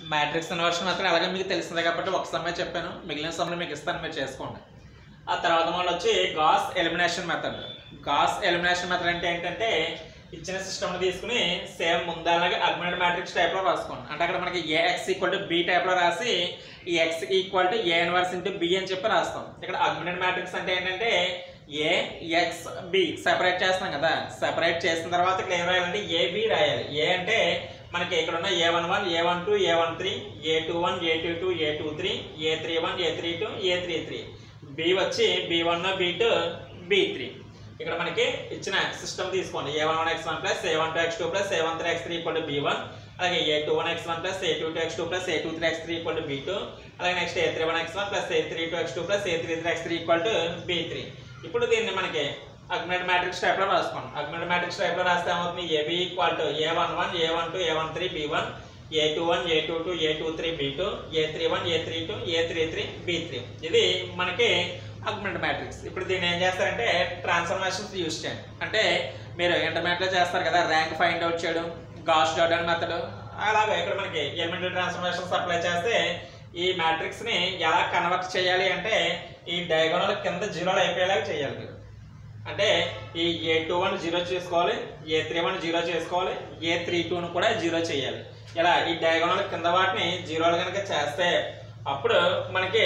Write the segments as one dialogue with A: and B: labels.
A: Matrix inversion మాత్రం అలాగే మీకు తెలిసిందే కాబట్టి ఒక సమయం చెప్పాను మిగిలిన సమయం మీకు ఇస్తాను మీరు చేసుకోండి ఆ తర్వాత మళ్ళీ వచ్చి Gauss elimination method Gauss elimination method అంటే ఏంటంటే ఇచ్చిన సిస్టమ్ తీసుకుని సేమ్ ముందలాగే అగ్మెంట్ మ్యాట్రిక్స్ టైప్లో రాసుకోండి అంటే అక్కడ మనకి ఏఎక్స్ ఈక్వల్ టు బి టైప్లో రాసి ఈ X equal to A inverse into B అని చెప్పి రాస్తాం ఇక్కడ అగ్మెంట్ మ్యాట్రిక్స్ అంటే ఏంటంటే ఏ ఎక్స్ బి సెపరేట్ చేస్తాం కదా సెపరేట్ చేసిన తర్వాత ఇక్కడ ఏం రాయాలంటే ఏ బి రాయాలి ఏ అంటే మనకి ఇక్కడ ఉన్న A one one A one two A one three A two one A two two A two three A three one A three two A three three B వచ్చి B one B two B three ఇక్కడ మనకి ఇచ్చిన system తీసుకోండి A one one X one plus A one two X two plus A one three X three equal to B one అలాగే ఏ two one X one plus A two two X two plus A two three X three equal to B two అలాగే next A three one X one plus A three two X two plus A three three X three equal to B three ఇప్పుడు దీన్ని మనకి augment matrix టైప్లో రాసుకోండి augment matrix టైప్లో రాస్తే ఏమవుతుంది AB equal to A one one A one two A one three B one A two one A two two A two three B two A three one A three two A three three B three ఇది మనకి augment matrix ఇప్పుడు దీన్ని ఏం చేస్తారంటే transformations use చేయండి అంటే మీరు ఇంటర్మీడియట్లో చేస్తారు కదా ర్యాంక్ ఫైండ్ అవుట్ చేయడం గాస్ జార్డన్ మెథడ్ అలాగే ఇక్కడ మనకి ఎలిమెంటరీ ట్రాన్స్ఫర్మేషన్స్ అప్లై చేస్తే ఈ మ్యాట్రిక్స్ ని ఎలా కన్వర్ట్ చేయాలి అంటే ఈ డయాగోనల్ కింద జీరోలు అయిపోయేలాగా చేయాలి మీరు అంటే ఈ ఏ టూ వన్ జీరో చేసుకోవాలి ఏ త్రీ వన్ జీరో చేసుకోవాలి ఏ త్రీ టూను కూడా జీరో చేయాలి ఇలా ఈ డయాగోనల్ కింద వాటిని జీరోలు కనుక చేస్తే అప్పుడు మనకి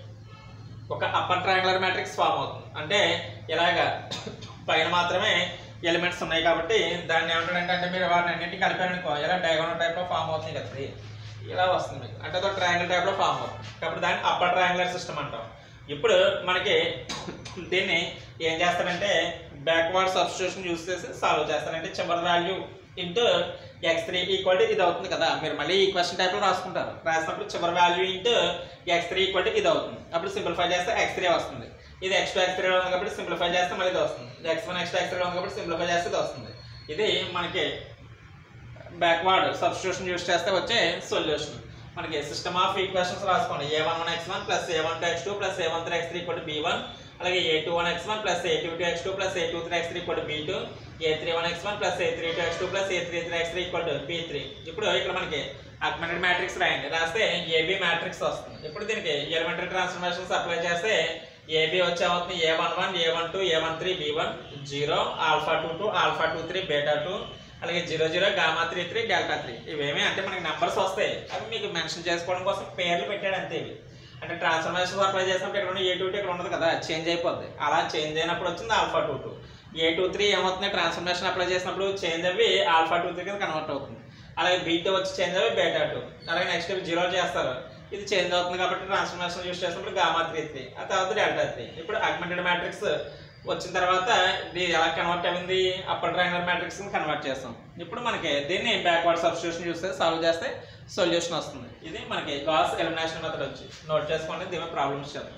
A: ఒక అప్పర్ ట్రయాంగులర్ మ్యాట్రిక్స్ ఫామ్ అవుతుంది అంటే ఇలాగా పైన మాత్రమే ఎలిమెంట్స్ ఉన్నాయి కాబట్టి దాన్ని ఏమంటాడంటే అంటే మీరు వాటిని అన్నింటినీ కలిపారనుకో ఇలా డయాగోనల్ టైప్లో ఫామ్ అవుతుంది కదా ఇది. ఇలా వస్తుంది మీకు అంటే అదొక ట్రయాంగిల్ టైప్లో ఫామ్ అవుతుంది కాబట్టి దాన్ని అప్పర్ ట్రయాంగులర్ సిస్టమ్ అంటాం ఇప్పుడు మనకి దీన్ని ఏం చేస్తారంటే బ్యాక్వర్డ్ సబ్స్టిట్యూషన్ యూస్ చేసి సాల్వ్ చేస్తారంటే చివరి value into x three equal to ఇది అవుతుంది కదా మీరు మళ్ళీ ఈ క్వశ్చన్ టైప్లో రాసుకుంటారు రాసినప్పుడు చివరి value into x three equal to ఇది అవుతుంది అప్పుడు సింప్లిఫై చేస్తే ఎక్స్ త్రీ వస్తుంది ఇది ఎక్స్ టూ ఎక్స్ త్రీ ఉంది కాబట్టి సింప్లిఫై చేస్తే మళ్ళీ ఇది వస్తుంది x one x two x three ఉంది కాబట్టి సింప్లిఫై చేస్తే ఇది వస్తుంది ఇది మనకి బ్యాక్వర్డ్ సబ్స్టిట్యూషన్ యూస్ చేస్తే వచ్చే సొల్యూషన్ మనకి సిస్టమ్ ఆఫ్ ఈక్వేషన్స్ రాసుకోండి a one one X one plus A one two X two plus A one three X three equal b one అలాగే ఏ two one X one plus ఏ two two X two plus ఏ two three X three equal b two ఏ three one X one plus ఏ three two X two plus ఏ three three X three equal b three ఇప్పుడు ఇక్కడ మనకి augmented matrix రాయండి రాస్తే AB matrix వస్తుంది ఇప్పుడు దీనికి elementary transformations apply చేస్తే AB వచ్చే అవుతుంది a one one A one two A one three B one zero alpha two two alpha two three beta two అలాగే zero zero gamma three three delta three ఇవేమి అంటే మనకి numbers వస్తాయి అవి మీకు మెన్షన్ చేసుకోవడం కోసం పేర్లు పెట్టాడు అంతే ఇవి అంటే ట్రాన్స్ఫర్మేషన్ అప్లై చేసినప్పుడు ఇక్కడ ఉన్న ఏ టూ ఇక్కడ ఉండదు కదా చేంజ్ అయిపోద్ది అలా చేంజ్ అయినప్పుడు వచ్చింది ఆల్ఫా టూ టూ ఏ టూ త్రీ ఏమవుతుంది ట్రాన్స్ఫర్మేషన్ అప్లై చేసినప్పుడు చేంజ్ అవి ఆల్ఫా టూ త్రీ కింద కన్వర్ట్ అవుతుంది అలాగే బీటూ వచ్చి చేంజ్ అవి బేటా టూ అలాగే నెక్స్ట్ జీరో చేస్తారు ఇది చేంజ్ అవుతుంది కాబట్టి ట్రాన్స్ఫర్మేషన్ యూస్ చేసినప్పుడు గామా త్రీ త్రీ ఆ తర్వాత డెల్టా త్రీ ఇప్పుడు అగ్మెంటెడ్ మ్యాట్రిక్స్ వచ్చిన తర్వాత ఇది ఎలా కన్వర్ట్ అయింది అప్పర్ ట్రయాంగులర్ మ్యాట్రిక్స్ కన్వర్ట్ చేస్తాం ఇప్పుడు మనకి దీన్ని బ్యాక్వర్డ్ సబ్స్టిట్యూషన్ చూస్తే సాల్వ్ చేస్తే సొల్యూషన్ వస్తుంది ఇది మనకి గాస్ ఎలిమినేషన్ మెథడ్ వచ్చి నోట్ చేసుకోండి దీని ప్రాబ్లమ్స్ చేద్దాం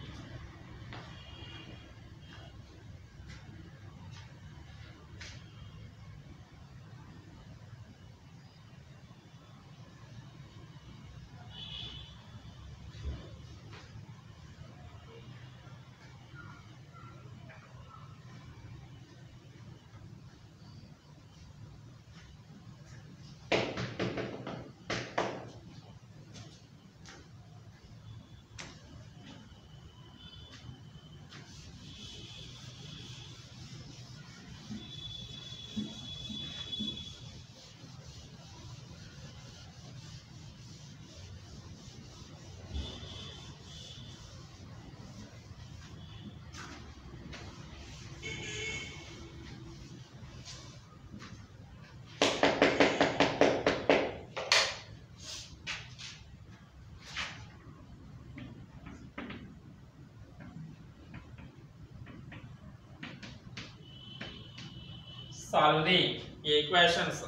A: solve the equations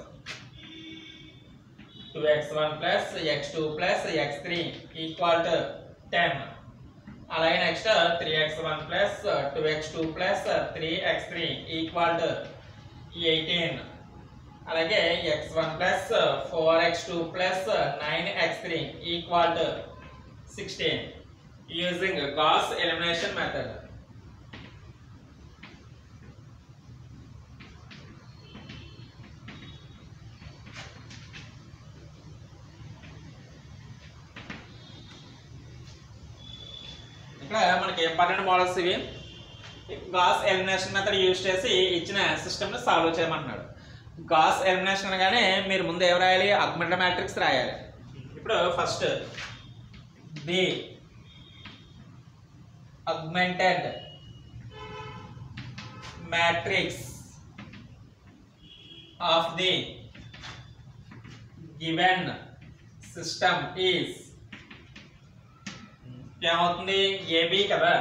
A: 2x1 plus x2 plus x3 equal to 10 అలాగే next three x one plus two X two plus three X three equal to eighteen అలాగే x one plus four x two plus nine x three equal to sixteen using Gauss elimination method ఇక్కడ మనకి important models ఇవి Gauss elimination method use చేసి ఇచ్చిన సిస్టమ్ని solve చేయమంటున్నాడు gas elimination అనగానే మీరు ముందు ఏం రాయాలి అగ్మెంటెడ్ మ్యాట్రిక్స్ రాయాలి ఇప్పుడు first the augmented matrix of the given system is ఏమవుతుంది ఏబి కదా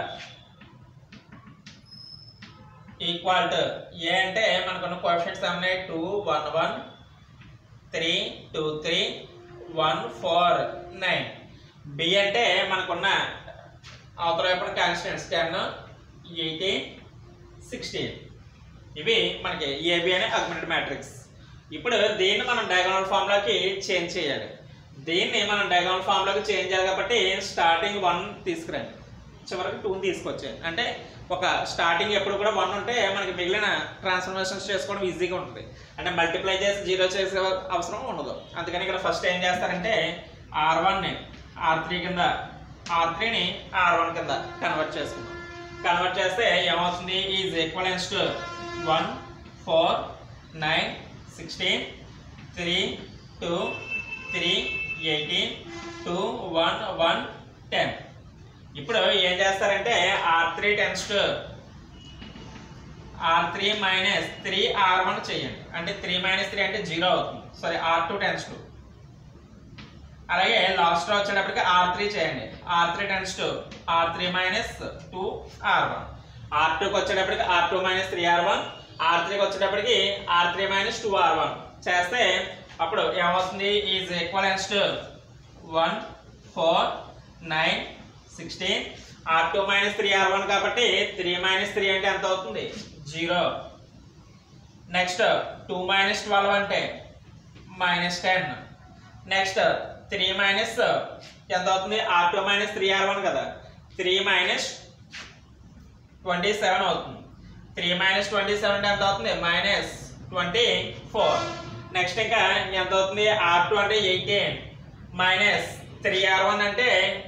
A: ఈక్వల్ టు ఏ అంటే మనకున్న కోఎఫిషియంట్స్ ఏమన్నాయి two one one three two three one four nine b అంటే మనకున్న అవతల వైపున కాన్స్టెంట్స్ టెన్ ఎయిటీన్ సిక్స్టీన్ ఇవి మనకి ఏబి అనే అగ్మెంటెడ్ మ్యాట్రిక్స్ ఇప్పుడు దీన్ని మనం డయాగోనల్ ఫామ్లోకి చేంజ్ చేయాలి దీన్ని మనం డయాగోనల్ ఫామ్లోకి చేంజ్ చేయాలి కాబట్టి స్టార్టింగ్ వన్ తీసుకురండి చివరికి టూని తీసుకొచ్చాయి అంటే ఒక స్టార్టింగ్ ఎప్పుడు కూడా వన్ ఉంటే మనకి మిగిలిన ట్రాన్స్ఫర్మేషన్స్ చేసుకోవడం ఈజీగా ఉంటుంది అంటే మల్టిప్లై చేసి జీరో చేసే అవసరం ఉండదు అందుకని ఇక్కడ ఫస్ట్ ఏం చేస్తారంటే ఆర్ వన్ని ఆర్ త్రీ కింద ఆర్ త్రీని ఆర్ వన్ కింద కన్వర్ట్ చేసుకుందాం కన్వర్ట్ చేస్తే ఏమవుతుంది is equivalence to one four nine sixteen three two three eighteen two one one ten ఇప్పుడు ఏం చేస్తారంటే r three tends to are three minus three are one చేయండి అంటే త్రీ మైనస్ త్రీ అంటే జీరో అవుతుంది sorry r two tends to అలాగే last లో వచ్చేటప్పటికి ఆర్ త్రీ చేయండి are three tends to are three minus two are one r టూకి వచ్చేటప్పటికి r two minus three are one r త్రీకి వచ్చేటప్పటికి r three minus two are one చేస్తే అప్పుడు ఏమవుతుంది is equivalence to one four nine sixteen r two minus three are one కాబట్టి three minus three అంటే ఎంత అవుతుంది zero next two minus twelve అంటే minus ten next three minus ఎంత అవుతుంది r two minus three are one కదా three minus twenty seven అవుతుంది three minus twenty seven అంటే ఎంత అవుతుంది మైనస్ ట్వంటీ ఫోర్ నెక్స్ట్ ఇంకా ఎంత అవుతుంది ఆర్ టూ అంటే eighteen minus three are one అంటే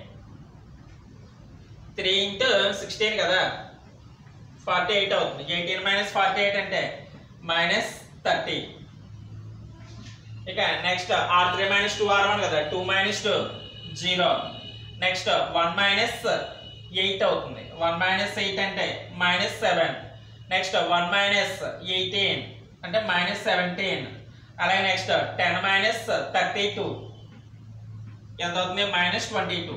A: త్రీ ఇంటూ సిక్స్టీన్ కదా ఫార్టీ ఎయిట్ అవుతుంది ఎయిటీన్ మైనస్ ఫార్టీ ఎయిట్ అంటే మైనస్ థర్టీ ఇక next r three minus two are one కదా two minus two zero next one minus eight అవుతుంది one minus eight అంటే minus seven next one minus eighteen అంటే minus seventeen అలాగే next ten minus thirty two ఎంత అవుతుంది minus twenty two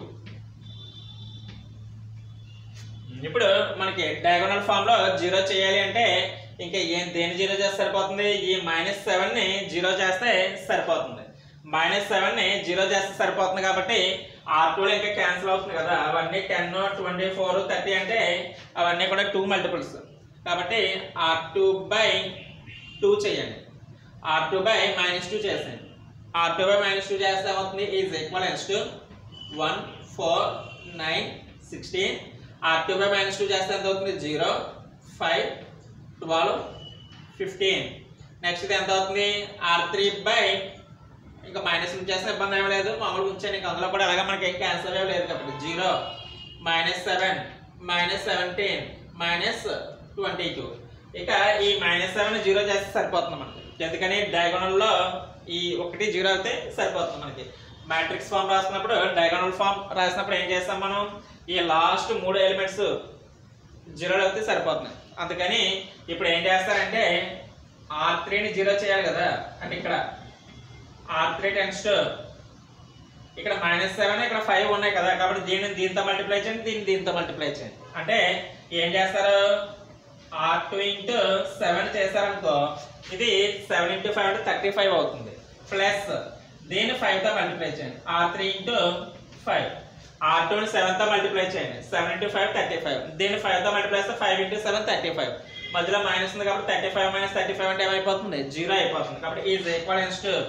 A: ఇప్పుడు మనకి diagonal form లో జీరో చేయాలి అంటే ఇంకా ఏం దేని జీరో చేస్తే సరిపోతుంది ఈ మైనస్ సెవెన్ ని జీరో చేస్తే సరిపోతుంది మైనస్ సెవెన్ ని జీరో చేస్తే సరిపోతుంది కాబట్టి ఆర్ టూలో ఇంకా క్యాన్సిల్ అవుతుంది కదా అవన్నీ టెన్ ట్వంటీ ఫోర్ థర్టీ అంటే అవన్నీ కూడా టూ మల్టిపుల్స్ కాబట్టి ఆర్ టూ బై టూ చేయండి r two by minus two చేసేయండి r two by minus two చేస్తే ఏమవుతుంది is equal to one four nine sixteen r two by minus two చేస్తే ఎంత అవుతుంది zero five twelve fifteen next ఇది ఎంత అవుతుంది ఆర్ త్రీ బై ఇంకా మైనస్ చేస్తే ఇబ్బంది ఏమీ లేదు మామూలుగా ఉంచాను ఇంకా అందులో కూడా అలాగే మనకి ఏం క్యాన్సల్ అయ్యే లేదు కాబట్టి zero minus seven minus seventeen minus twenty two ఇక ఈ మైనస్ సెవెన్ జీరో చేస్తే సరిపోతుంది మనకి ఎందుకని డయాగోనల్లో ఈ ఒకటి జీరో అయితే సరిపోతుంది మనకి మ్యాట్రిక్స్ ఫామ్ రాసినప్పుడు డయాగోనల్ ఫామ్ రాసినప్పుడు ఏం చేస్తాం మనం ఈ లాస్ట్ మూడు ఎలిమెంట్స్ జీరోలు అయితే సరిపోతుంది అందుకని ఇప్పుడు ఏం చేస్తారంటే ఆర్ త్రీని జీరో చేయాలి కదా అంటే ఇక్కడ ఆర్ త్రీ టెన్స్ టు ఇక్కడ మైనస్ సెవెన్ ఇక్కడ ఫైవ్ ఉన్నాయి కదా కాబట్టి దీన్ని దీంతో మల్టిప్లై చేయండి దీన్ని దీంతో మల్టిప్లై చేయండి అంటే ఏం చేస్తారు ఆర్ టూ ఇంటూ సెవెన్ చేశారనుకో ఇది సెవెన్ ఇంటూ ఫైవ్ అంటే థర్టీ ఫైవ్ అవుతుంది ప్లస్ దీన్ని ఫైవ్తో మల్టిప్లై చేయండి are three into five r టూని సెవెన్తో మల్టిప్లై చేయండి seven into five thirty five దీన్ని ఫైవ్తో మల్టిప్లై చేస్తే five into seven thirty five మధ్యలో మైనస్ ఉంది కాబట్టి thirty five minus thirty five అంటే ఏమైపోతుంది జీరో అయిపోతుంది కాబట్టి is equal to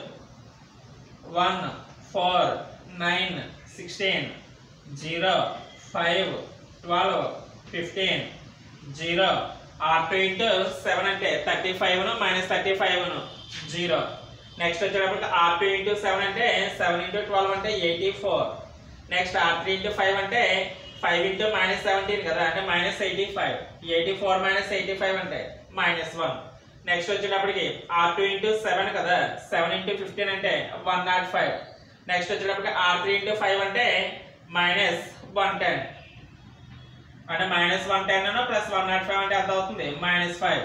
A: one four nine sixteen zero five twelve fifteen zero r two into seven అంటే థర్టీ ఫైవ్ను మైనస్ థర్టీ ఫైవ్ను జీరో నెక్స్ట్ వచ్చేటప్పటికి ఆర్ టూ ఇంటూ సెవెన్ అంటే seven into twelve అంటే eighty four next r three into five అంటే five into minus seventeen కదా అంటే minus eighty five eighty four minus eighty five అంటే minus one next వచ్చేటప్పటికి r two into seven కదా seven into fifteen అంటే one nought five next వచ్చేటప్పటికి r three into five అంటే minus one ten అంటే minus one ten plus one nought five అంటే ఎంత అవుతుంది మైనస్ ఫైవ్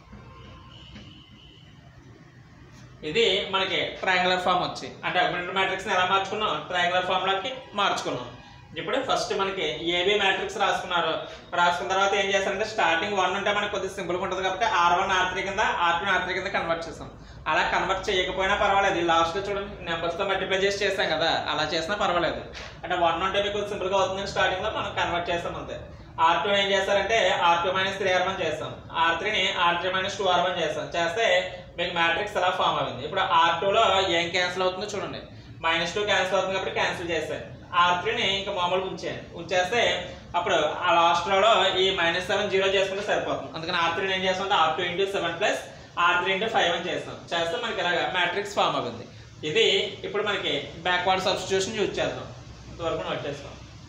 A: ఇది మనకి ట్రయాంగులర్ ఫామ్ వచ్చి అంటే అగ్మెంటెడ్ మ్యాట్రిక్స్ ఎలా మార్చుకున్నాం ట్రయాంగులర్ ఫామ్ లోకి మార్చుకున్నాం ఇప్పుడు ఫస్ట్ మనకి ఏబి మ్యాట్రిక్స్ రాసుకున్నారు రాసుకున్న తర్వాత ఏం చేస్తారంటే స్టార్టింగ్ వన్ ఉంటే మనకి కొద్దిగా సింపుల్గా ఉంటుంది కాబట్టి ఆర్ వన్ ఆర్ త్రీ కింద ఆర్ టూ ఆర్ త్రీ కింద కన్వర్ట్ చేస్తాం అలా కన్వర్ట్ చేయకపోయినా పర్వాలేదు లాస్ట్ చూడండి numbers తో మల్టిప్లై చేసి చేస్తాం కదా అలా చేసినా పర్వాలేదు అంటే వన్ ఉంటే మీకు సింపుల్గా అవుతుంది స్టార్టింగ్ లో మనం కన్వర్ట్ చేస్తాం అంతే ఆర్ టూ ఏం చేస్తారంటే are two minus three are one చేస్తాం ఆర్ త్రీని r three minus two are one చేస్తాం చేస్తే మీకు మ్యాట్రిక్స్ అలా ఫామ్ అయింది ఇప్పుడు ఆర్ టూలో ఏం క్యాన్సిల్ అవుతుందో చూడండి మైనస్ టూ క్యాన్సిల్ అవుతుంది కాబట్టి క్యాన్సిల్ చేస్తాను ఆర్ త్రీని ఇంకా మామూలుగా ఉంచాను ఉంచేస్తే అప్పుడు ఆ లాస్ట్ లో ఈ మైనస్ సెవెన్ జీరో చేసుకుంటే సరిపోతుంది అందుకని ఆర్ త్రీని ఏం చేస్తాం r two into seven plus r three into five అని చేస్తాం చేస్తే మనకి ఇలాగ మ్యాట్రిక్స్ ఫామ్ అవుతుంది ఇది ఇప్పుడు మనకి బ్యాక్వర్డ్ సబ్స్టిట్యూషన్ యూజ్ చేద్దాం ఇంతవరకు నోట్ చేస్తాం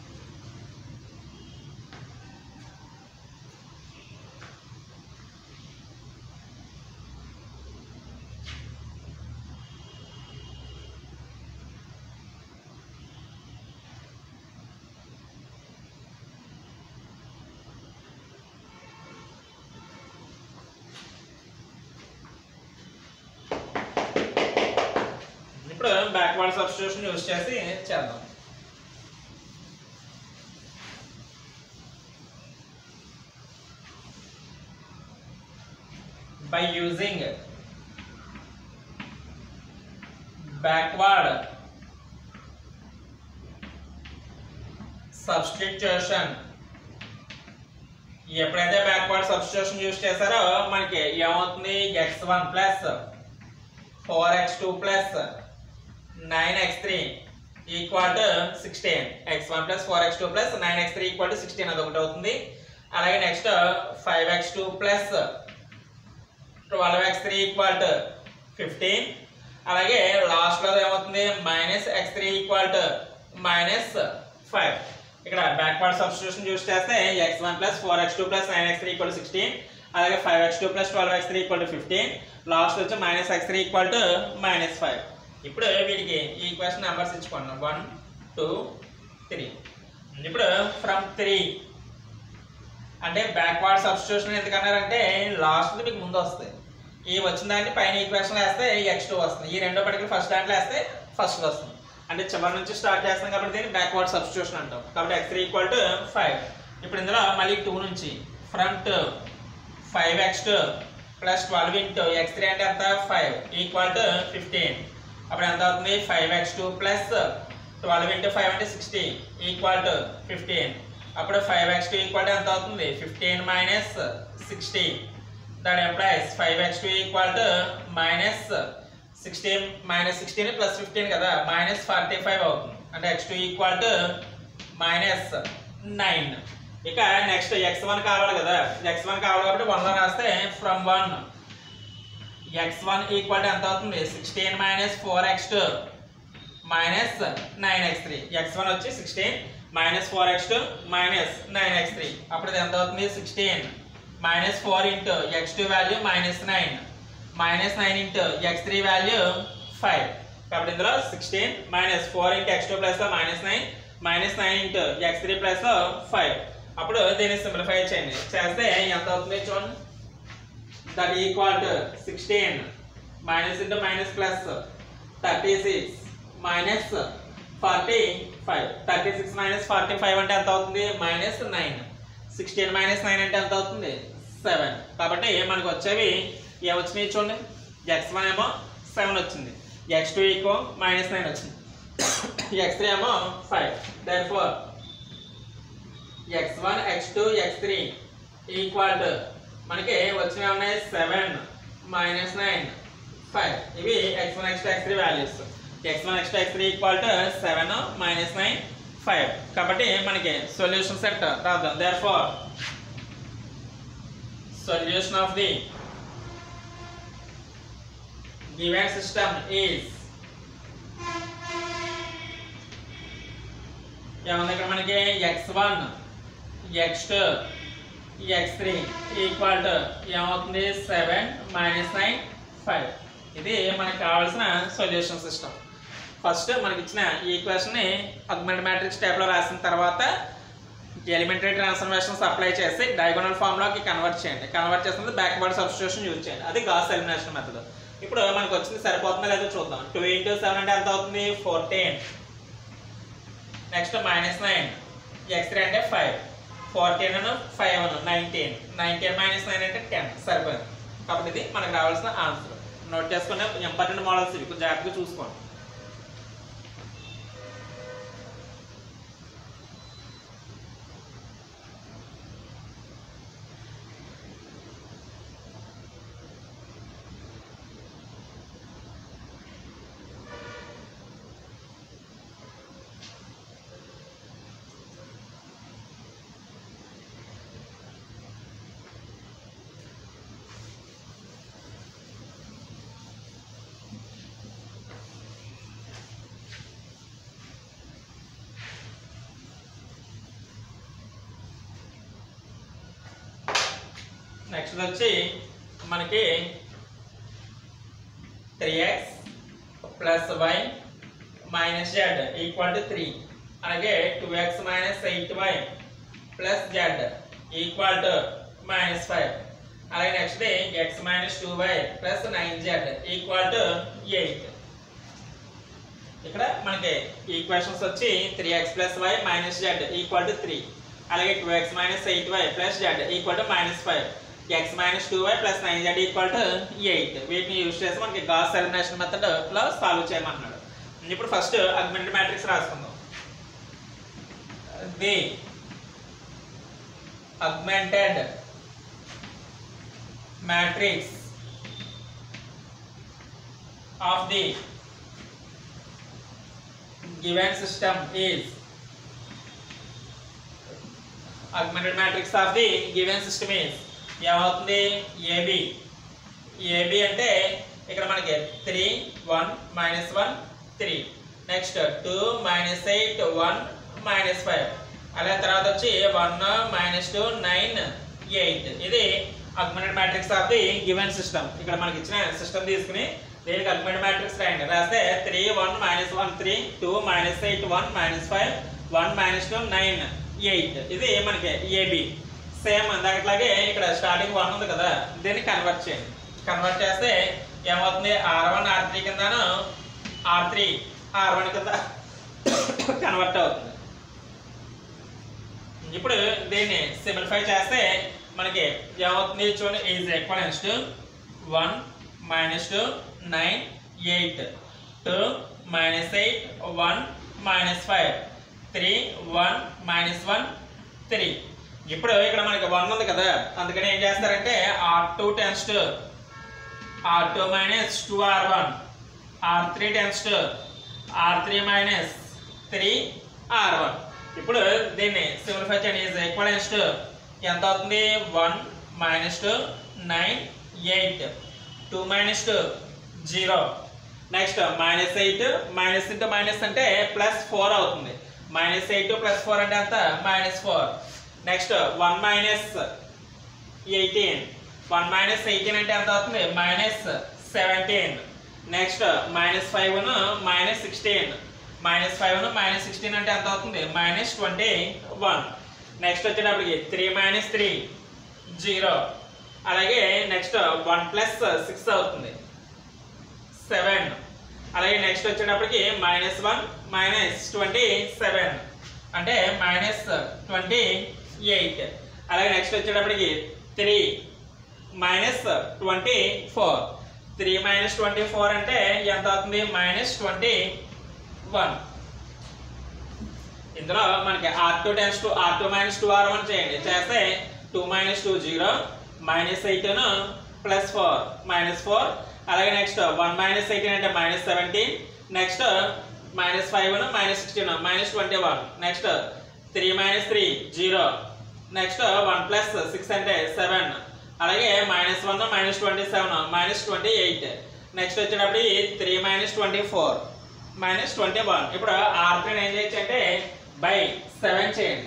A: ఇప్పుడు బ్యాక్వర్డ్ సబ్స్టిట్యూషన్ యూజ్ చేసి చేద్దాం by using backward substitution ఎప్పుడైతే బ్యాక్వర్డ్ సబ్స్టిట్యూషన్ యూజ్ చేశారో మనకి ఏమవుతుంది x one plus four x two plus nine x three equal to sixteen x one plus four x two plus nine x three equal to sixteen అది ఒకటి అవుతుంది అలాగే next five x two plus twelve x three equal to fifteen అలాగే లాస్ట్లో ఏమవుతుంది minus x three equal to minus five ఇక్కడ backward substitution use చేస్తే x one plus four x two plus nine x three equal to sixteen అలాగే five x two plus twelve x three equal to fifteen last వచ్చి minus x three equal to minus five ఇప్పుడు వీటికి ఈ question numbers ఇచ్చుకున్నాం one two three ఇప్పుడు from three అంటే backward substitution ఎందుకన్నారంటే last మీకు ముందు వస్తాయి ఈ వచ్చిన దాన్ని పైన ఈక్వేషన్ వేస్తే ఎక్స్ టూ వస్తుంది ఈ రెండో పటికలు ఫస్ట్ దాంట్లో వేస్తే ఫస్ట్ వస్తుంది అంటే చివరి నుంచి స్టార్ట్ చేస్తాం కాబట్టి దీన్ని బ్యాక్వర్డ్ సబ్స్టిట్యూషన్ అంటాం కాబట్టి x three equal to five ఇప్పుడు ఇందులో మళ్ళీ టూ నుంచి from five x two plus twelve into x three అంటే ఎంత ఫైవ్ ఈక్వల్ టు ఫిఫ్టీన్ అప్పుడు ఎంత అవుతుంది five x two plus twelve into five అంటే సిక్స్టీ ఈక్వల్ టు ఫిఫ్టీన్ అప్పుడు five x two equal to ఎంత అవుతుంది fifteen minus sixty that implies five x two equal to minus sixteen minus sixteen plus fifteen కదా minus forty five అవుతుంది అంటే x two equal to minus nine ఇక next x one కావాలి కదా x one కావాలి కాబట్టి వన్లో రాస్తే from one X one equal to ఎంత అవుతుంది sixteen minus four x two minus nine x three x one వచ్చి sixteen minus four x two minus nine x three అప్పుడు ఇది ఎంత అవుతుంది sixteen minus four into x two value minus nine minus nine into x three value five కాబట్టి ఇందులో sixteen minus four into x two plus minus nine minus nine into x three plus five అప్పుడు దీన్ని simplify చేయండి చేస్తే ఎంత అవుతుంది చూడండి that equal to sixteen minus into minus plus thirty six minus forty five thirty six minus forty five అంటే ఎంత అవుతుంది minus nine sixteen minus nine అంటే ఎంత అవుతుంది సెవెన్ కాబట్టి మనకు వచ్చేవి ఏమొచ్చినాయి చూడండి ఎక్స్ వన్ ఏమో సెవెన్ వచ్చింది ఎక్స్ టూ ఈక్వో మైనస్ నైన్ వచ్చింది ఎక్స్ త్రీ ఏమో five therefore x one x two x three equal to మనకి వచ్చినవి ఉన్నాయి సెవెన్ మైనస్ నైన్ ఫైవ్ ఇవి x one x two x three values x one x two x three equal to seven minus nine five కాబట్టి మనకి solution set రాద్దాం therefore solution of the given system is ఏముంది ఇక్కడ మనకి x one x two x three equal to ఏమవుతుంది seven minus nine five ఇది మనకి కావాల్సిన సొల్యూషన్ సిస్టమ్ ఫస్ట్ మనకి ఇచ్చిన ఈక్వేషన్ని అగ్మెంట్ మ్యాట్రిక్స్ టైప్లో రాసిన తర్వాత ఎలిమెంటరీ ట్రాన్స్ఫర్మేషన్స్ అప్లై చేసి డయాగోనల్ ఫార్మ్లోకి కన్వర్ట్ చేయండి కన్వర్ట్ చేసినప్పుడు బ్యాక్వర్డ్ సబ్స్టిట్యూషన్ యూజ్ చేయండి అది గాస్ ఎలిమినేషన్ మెథడ్ ఇప్పుడు మనకు వచ్చింది సరిపోతుందో లేదో చూద్దాం టూ ఇంటూ సెవెన్ అంటే ఎంత అవుతుంది fourteen next minus nine x three అంటే ఫైవ్ ఫోర్టీన్ అను ఫైవ్ అను నైన్టీన్ నైన్టీన్ మైనస్ నైన్ అంటే టెన్ సరిపోయింది కాబట్టి ఇది మనకు రావాల్సిన ఆన్సర్ నోట్ చేసుకునే ఇంపార్టెంట్ మోడల్స్ ఇవి కొంచెం జాగ్రత్తగా చూసుకోండి నెక్స్ట్ వచ్చి మనకి three x plus y minus z equal to three అలాగే two x minus eight y plus z equal to minus five అలాగే next x minus two y plus nine z equal to eight ఇక్కడ మనకి equations వచ్చి three x plus y minus z equal to three అలాగే two x minus eight y plus z equal to minus five x minus two y plus nine z equal to eight వీటిని use చేసి మనకి Gauss elimination method లో solve చేయమన్నాడు ఇప్పుడు first augment matrix రాసుకుందాం the augmented matrix of the given system is augmented matrix of the given system is ఏమవుతుంది AB AB అంటే ఇక్కడ మనకి three one minus one three next two minus eight one minus five అలాగే తర్వాత వచ్చి one minus two nine eight ఇది augmented matrix of the given system ఇక్కడ మనకి ఇచ్చిన సిస్టమ్ తీసుకుని దీనికి అగ్మెంటెడ్ మ్యాట్రిక్స్ రాయండి రాస్తే three one minus one three two minus eight one minus five one minus two nine eight ఇది మనకి ఏబి సేమ్ దాంట్లాగే ఇక్కడ స్టార్టింగ్ వన్ ఉంది కదా దీన్ని కన్వర్ట్ చేయండి కన్వర్ట్ చేస్తే ఏమవుతుంది ఆర్ వన్ ఆర్ త్రీ కిందను ఆర్ త్రీ ఆర్ వన్ కింద కన్వర్ట్ అవుతుంది ఇప్పుడు దీన్ని సింప్లిఫై చేస్తే మనకి ఏమవుతుంది చూడండి is equivalence to one minus two nine eight two minus eight one minus five three one minus one three ఇప్పుడు ఇక్కడ మనకి వన్ ఉంది కదా అందుకని ఏం చేస్తారంటే are two tends to R two minus two are one are three tends to are three minus three are one ఇప్పుడు దీన్ని సింప్లిఫై చేయండి ఈజ్ ఈక్వలెన్స్ టు ఎంత అవుతుంది one minus two nine eight two minus two zero next minus eight minus into minus అంటే plus four అవుతుంది minus eight plus four అంటే ఎంత minus four next one minus eighteen one minus eighteen అంటే ఎంత అవుతుంది minus seventeen next minus five minus sixteen minus five minus sixteen అంటే ఎంత అవుతుంది మైనస్ ట్వంటీ వన్ నెక్స్ట్ వచ్చేటప్పటికి త్రీ మైనస్ త్రీ జీరో అలాగే నెక్స్ట్ వన్ ప్లస్ సిక్స్ అవుతుంది seven అలాగే నెక్స్ట్ వచ్చేటప్పటికి minus one minus twenty seven అంటే మైనస్ ట్వంటీ ఎయిట్ అలాగే నెక్స్ట్ వచ్చేటప్పటికి three minus twenty four three minus twenty four అంటే ఎంత అవుతుంది మైనస్ ట్వంటీ వన్ ఇందులో మనకి R two tends to R two minus two are one చేయండి చేస్తే two minus two zero minus eighteen plus four minus four అలాగే next one minus eighteen అంటే minus seventeen next minus five minus sixteen minus twenty one next three minus three zero next one plus six అంటే seven అలాగే minus one minus twenty seven minus twenty eight next వచ్చేటప్పుడు three minus twenty four minus twenty one ఇప్పుడు R త్రీని ఏం చేయొచ్చు అంటే by seven చేయండి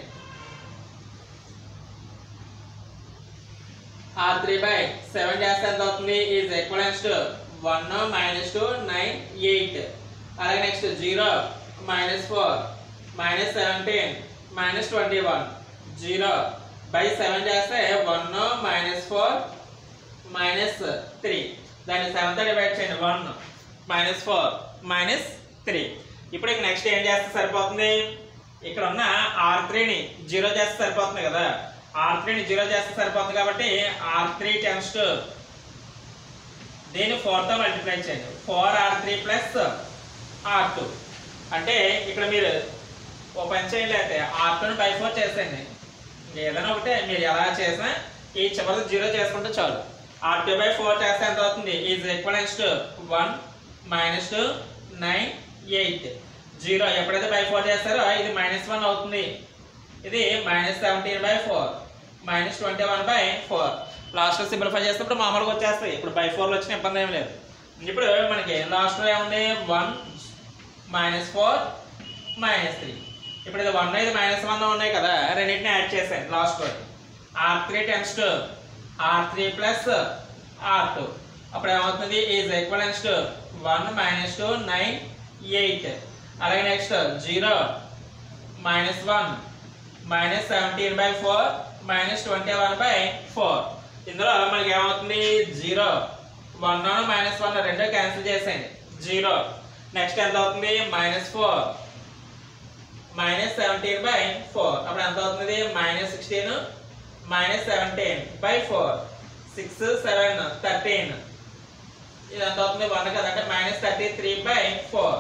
A: are three by seven చేస్తే ఎంత అవుతుంది is equivalence to one minus two nine eight అలాగే next zero minus four minus seventeen minus twenty one zero by seven చేస్తే one minus four minus three దాన్ని సెవెన్తో divide చేయండి one minus four minus three ఇప్పుడు ఇక next ఏం చేస్తే సరిపోతుంది ఇక్కడ ఉన్న ఆర్ త్రీని జీరో చేస్తే సరిపోతుంది కదా ఆర్ త్రీని జీరో చేస్తే సరిపోతుంది కాబట్టి ఆర్ త్రీ టెన్స్ టు దీన్ని ఫోర్తో మల్టిప్లై చేయండి four R three plus R two అంటే ఇక్కడ మీరు ఓ పని చేయలేకపోతే ఆర్ టూని బై ఫోర్ చేసేయండి ఏదైనా ఒకటే మీరు ఎలా చేసినా ఈ చివరి జీరో చేసుకుంటే చాలు ఆర్ టూ బై ఫోర్ చేస్తే ఎంత అవుతుంది is equivalence to one minus two nine eight zero ఎప్పుడైతే బై ఫోర్ చేస్తారో ఇది మైనస్ వన్ అవుతుంది ఇది minus seventeen by four minus twenty one by four లాస్ట్లో సింప్లిఫై చేసినప్పుడు మామూలుగా వచ్చేస్తాయి ఇప్పుడు బై ఫోర్లో వచ్చిన ఇబ్బంది ఏం లేదు ఇప్పుడు మనకి లాస్ట్లో ఏముంది one minus four minus three ఇప్పుడు ఇది వన్ ఇది మైనస్ వన్ ఉన్నాయి కదా రెండింటిని యాడ్ చేసాను లాస్ట్ వరకు R three tends to are three plus R two అప్పుడు ఏమవుతుంది is equivalence to one minus two nine eight అలాగే next zero minus one minus seventeen by four minus twenty one by four ఇందులో మనకి ఏమవుతుంది zero one minus one రెండో cancel చేసేయండి zero next ఎంత అవుతుంది minus four minus seventeen by four అప్పుడు ఎంత అవుతుంది minus sixteen minus seventeen by four six seven thirteen ఇది ఎంత అవుతుంది వన్ కదా అంటే minus thirty three by four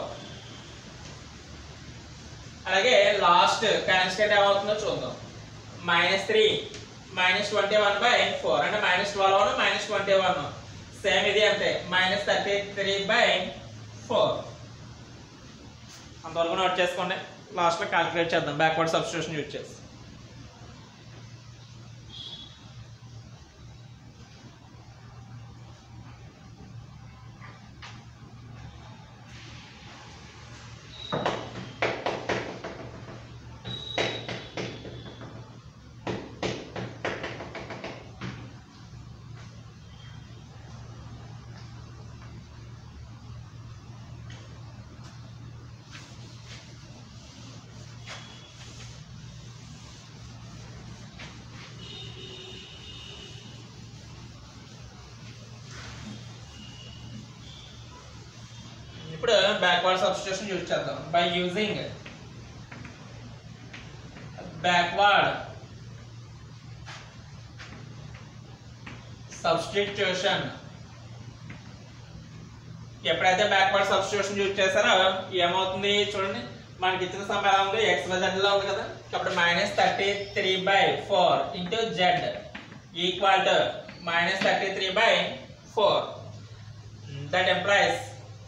A: అలాగే లాస్ట్ కాన్స్టెంట్ ఏమవుతుందో చూద్దాం minus three minus twenty one by four అంటే minus twelve one minus twenty one same ఇది అంతే minus thirty three by four అంతవరకు నోట్ చేసుకోండి లాస్ట్లో క్యాలిక్యులేట్ చేద్దాం బ్యాక్వర్డ్ సబ్స్టిట్యూషన్ యూజ్ చేసి ఇప్పుడు బ్యాక్వర్డ్ సబ్స్టిట్యూషన్ యూజ్ చేద్దాం బై యూజింగ్ బ్యాక్వర్డ్ సబ్స్టిట్యూషన్ ఎప్పుడైతే బ్యాక్వర్డ్ సబ్స్టిట్యూషన్ యూజ్ చేస్తారో ఏమవుతుంది చూడండి మనకి ఇచ్చిన సమయం ఎలా ఉంది ఎక్స్ వై జెడ్ లో ఉంది కదా కాబట్టి minus thirty three by four into z equal to minus thirty three by four that implies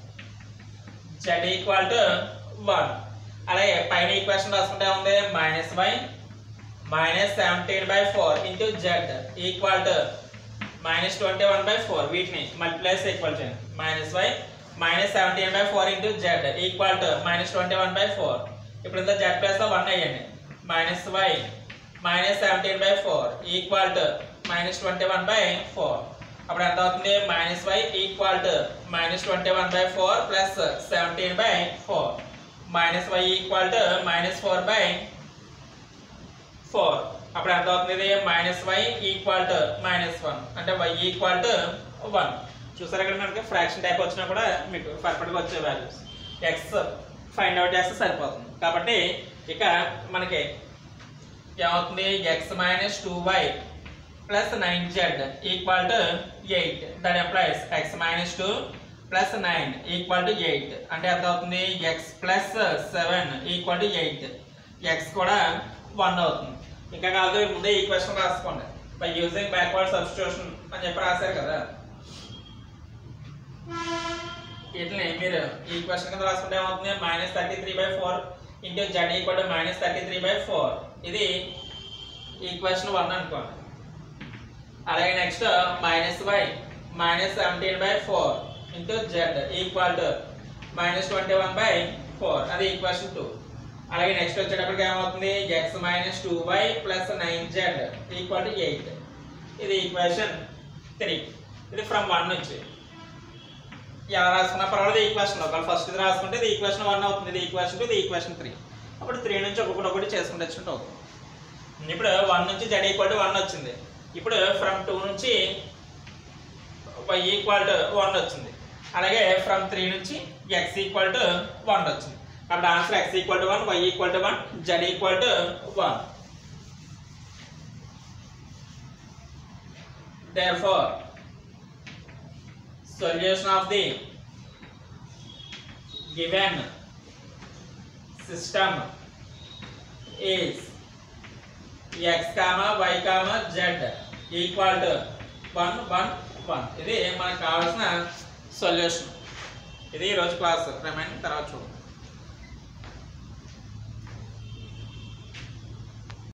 A: z equal to one అలాగే పైన ఈక్వేషన్ రాసుకుంటే ఉంది minus y minus seventeen by four into z equal to minus twenty one by four వీటిని multiplies equal చేయండి minus y minus seventeen by four into z equal to minus twenty one by four ఇప్పుడు ఇంత z plus one అయ్యండి minus y minus seventeen by four equal to minus twenty one by four అప్పుడు ఎంత అవుతుంది minus y equal to minus twenty one by four plus seventeen by four minus y equal to minus four by four అప్పుడు ఎంత అవుతుంది ఇది minus y equal to minus one అంటే y equal to one చూసారు ఇక్కడ మనకి fraction type వచ్చినా కూడా మీకు పర్ఫెక్ట్గా వచ్చే వాల్యూస్ ఎక్స్ ఫైండ్ అవుట్ చేస్తే సరిపోతుంది కాబట్టి ఇక మనకి ఏమవుతుంది x minus two y plus nine z equal to eight that implies x minus two plus nine equal to eight అంటే ఎంత అవుతుంది x plus seven equal to eight x కూడా వన్ అవుతుంది ఇంకా కాదు ముందే ఈక్వేషన్ రాసుకోండి బై యూజింగ్ బ్యాక్వర్డ్ సబ్స్టిట్యూషన్ అని చెప్పి రాశారు కదా వీటిని మీరు ఈక్వేషన్ కింద రాసుకుంటే ఏమవుతుంది minus thirty three by four into z equal to minus thirty three by four ఇది ఈక్వేషన్ వన్ అనుకోండి అలాగే next minus y minus seventeen by four into z equal to minus twenty one by four అది equation two అలాగే next వచ్చేటప్పటికి ఏమవుతుంది x minus two y plus nine z equal to eight ఇది equation three ఇది from one నుంచి ఎలా రాసుకున్నా పర్వాలేదు ఈక్వేషన్ ఒకవేళ ఫస్ట్ ఇది రాసుకుంటే ఇది ఈక్వేషన్ వన్ అవుతుంది ఇది ఈక్వేషన్ టూ ఇది ఈక్వేషన్ త్రీ అప్పుడు త్రీ నుంచి ఒక్కొక్కటి ఒకటి చేసుకుంటే వచ్చినట్టు అవుతుంది ఇప్పుడు వన్ నుంచి జెడ్ ఈక్వల్ టు వన్ వచ్చింది ఇప్పుడు ఫ్రమ్ టూ నుంచి వై ఈక్వల్ టు వన్ వచ్చింది అలాగే ఫ్రమ్ త్రీ నుంచి ఎక్స్ ఈక్వల్ టు వన్ వచ్చింది కాబట్టి answer x equal to one y equal to one z equal to one therefore solution of the given system is x comma y comma z equal to 1 1 1 ఇది మనకు కావాల్సిన solution ఇది ఈరోజు class reminding తర్వాత చూడండి